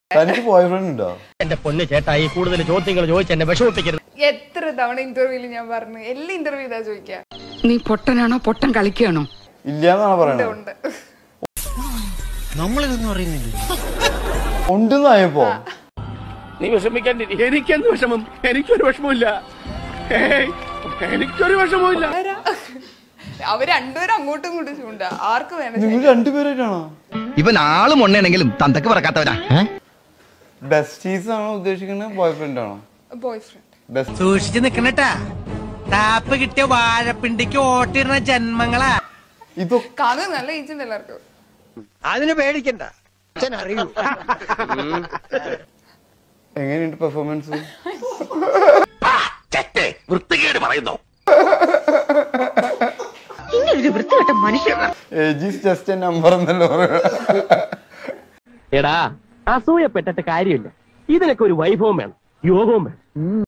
തനിക്ക് boy friend ഉണ്ടോ എന്റെ പൊന്ന് ചേട്ടായി കൂടുതൽ ചോദ്യങ്ങൾ ചോദിച്ച് എന്നെ വിഷമിപ്പിക്കരുത് എത്ര തവണ ഇന്റർവ്യൂവിൽ ഞാൻ പറഞ്ഞു എല്ലാ ഇന്റർവ്യൂ ഇതാ ചോദിക്കാം നീ പൊട്ടനാണോ പൊട്ടൻ കളിക്കുകയാണോ ഇല്ലാന്നാണ് ഉണ്ട് പറയണത് ഉണ്ട് ഉണ്ടെന്നായപ്പോ നീ വിഷമിക്കാണ്ടിരി എനിക്കെന്ത് വിഷമം എനിക്കൊരു വിഷമമില്ല ഏയ്, എനിക്കൊരു വിഷമമില്ല ആരാ? അവര് രണ്ടുപേരും അങ്ങോട്ടും ഇങ്ങോട്ടും ചൂണ്ട ആർക്ക് വേണം നിങ്ങൾ രണ്ടുപേരായിട്ടാണോ ഇവൻ ആളും ഉണ്ണയാണെങ്കിലും തന്തക്ക് പറക്കാത്തവരാ ബെസ്റ്റീസ് ആണോ ഉദ്ദേശിക്കുന്നത് ബോയ് ഫ്രണ്ട് ആണോ ബോയ് ഫ്രണ്ട് ബെസ്റ്റ് സൂക്ഷിച്ചു നിക്കണട്ടാ താപ്പ് കിട്ടിയ വാഴപ്പിണ്ടിക്ക് ഓട്ടിടുന്ന ജന്മങ്ങളാ ഇപ്പൊ കാത് നല്ല ഏജ് ഉണ്ട് എല്ലാവർക്കും അതിന് പേടിക്കണ്ട അച്ഛൻ അറിയൂ എങ്ങനെയുണ്ട് പെർഫോമൻസ് വൃത്തികേട് പറയുന്നു ഏജീസ് ജസ്റ്റ് എ നമ്പർ എന്നല്ലോ പറയുക എടാ അസൂയപ്പെട്ടിട്ട് കാര്യമില്ല ഇതിനൊക്കെ ഒരു വൈഭവം വേണം യോഗവും വേണം